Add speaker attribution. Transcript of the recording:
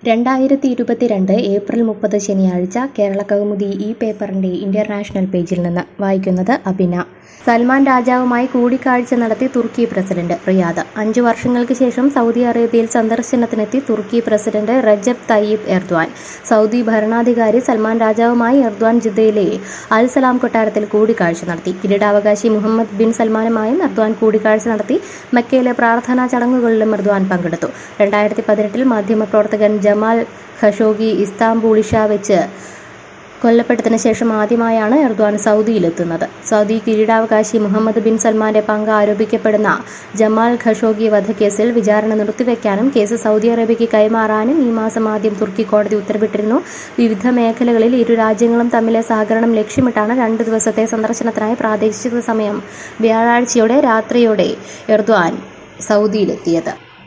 Speaker 1: രണ്ടായിരത്തി ഇരുപത്തിരണ്ട് ഏപ്രിൽ മുപ്പത് ശനിയാഴ്ച കേരള കൗമുദി ഈ പേപ്പറിന്റെ ഇന്റർനാഷണൽ പേജിൽ നിന്ന് വായിക്കുന്നത് അഭിന സൽമാൻ രാജാവുമായി കൂടിക്കാഴ്ച നടത്തി തുർക്കി പ്രസിഡന്റ് റിയാദ് അഞ്ചു വർഷങ്ങൾക്ക് ശേഷം സൗദി അറേബ്യയിൽ സന്ദർശനത്തിനെത്തി തുർക്കി president Recep Tayyip Erdogan Saudi ഭരണാധികാരി സൽമാൻ രാജാവുമായി എർദ്വാൻ ജിദ്ദയിലെ അൽ സലാം കൊട്ടാരത്തിൽ കൂടിക്കാഴ്ച നടത്തി കിരീടാവകാശി മുഹമ്മദ് ബിൻ സൽമാനുമായും എർദ്വാൻ കൂടിക്കാഴ്ച നടത്തി മക്കയിലെ പ്രാർത്ഥനാ ചടങ്ങുകളിലും എർദ്വാൻ പങ്കെടുത്തു രണ്ടായിരത്തി പതിനെട്ടിൽ മാധ്യമപ്രവർത്തകൻ ജമാൽ ഖഷോഗി ഇസ്താംബൂളിഷ വെച്ച് കൊല്ലപ്പെട്ടതിന് ശേഷം ആദ്യമായാണ് എർദ്വാൻ സൗദിയിലെത്തുന്നത് സൗദി കിരീടാവകാശി മുഹമ്മദ് ബിൻ സൽമാന്റെ പങ്ക് ആരോപിക്കപ്പെടുന്ന ജമാൽ ഖഷോഗി വധക്കേസിൽ വിചാരണ നിർത്തിവെക്കാനും കേസ് സൗദി അറേബ്യയ്ക്ക് കൈമാറാനും ഈ മാസം ആദ്യം തുർക്കി കോടതി ഉത്തരവിട്ടിരുന്നു വിവിധ മേഖലകളിൽ ഇരു രാജ്യങ്ങളും തമ്മിലെ സഹകരണം ലക്ഷ്യമിട്ടാണ് രണ്ട് ദിവസത്തെ സന്ദർശനത്തിനായി പ്രാദേശിക സമയം വ്യാഴാഴ്ചയോടെ രാത്രിയോടെ എർദ്വാൻ സൗദിയിലെത്തിയത്